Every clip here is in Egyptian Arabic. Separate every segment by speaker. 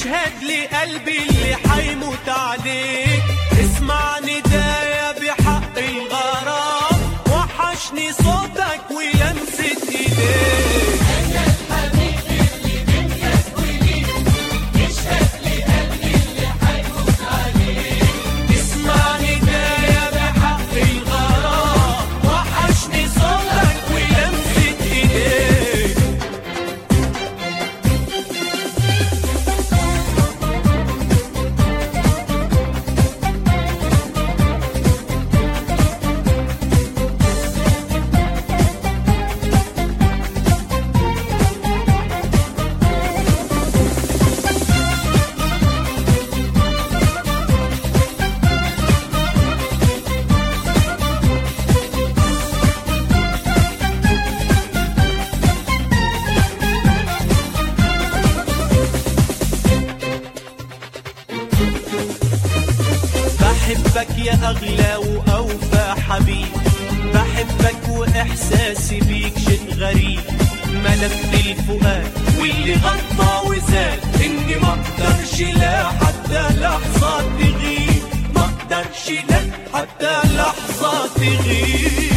Speaker 1: يشهد لي قلبي اللي حيموت عليك اسمع ندايا بحق الغرام وحشني صوتك ولمسة ايديك اسمع ندايا بحق الغرام وحشني صوتك ولمسة ايديك بحبك يا أغلى وأوفى حبيب بحبك وإحساسي بيك شيء غريب ملكت الفؤاد واللي غطى وزاد إني ما أقدرش لا حتى لحظة تغيب ما أقدرش لا حتى لحظة تغيب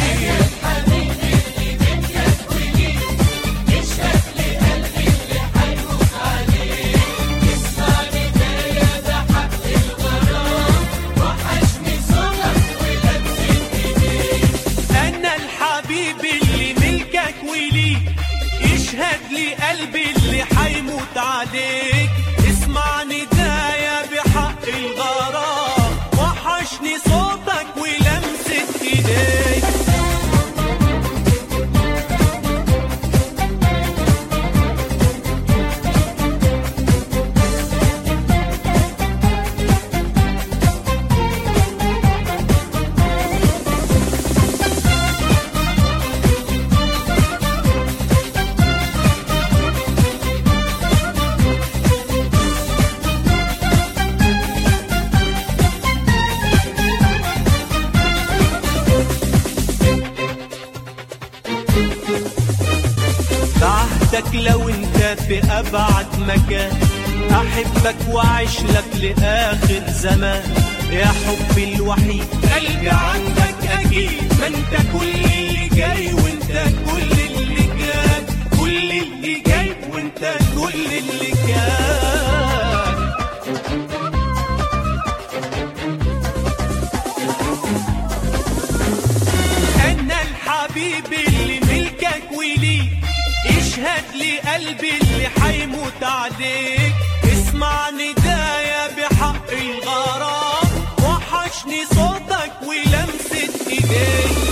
Speaker 1: أنا الحبيب اللي ملكك وليك يشهد لي قلبي اللي حيموت عليك اسمع ندايا بحق الغرام وحشني صوتك ولمسة ايديك بعهدك لو انت في ابعد مكان احبك واعيش لك لاخر زمان يا حبي الوحيد قلبي عندك اكيد ما انت كل اللي جاي وانت كل اللي كان كل اللي جاي وانت كل اللي كان انا الحبيب اللي ملكك وليك يشهد لي قلبي اللي حيموت عليك اسمع ندايا بحق الغرام وحشني صوتك ولمسة ايديك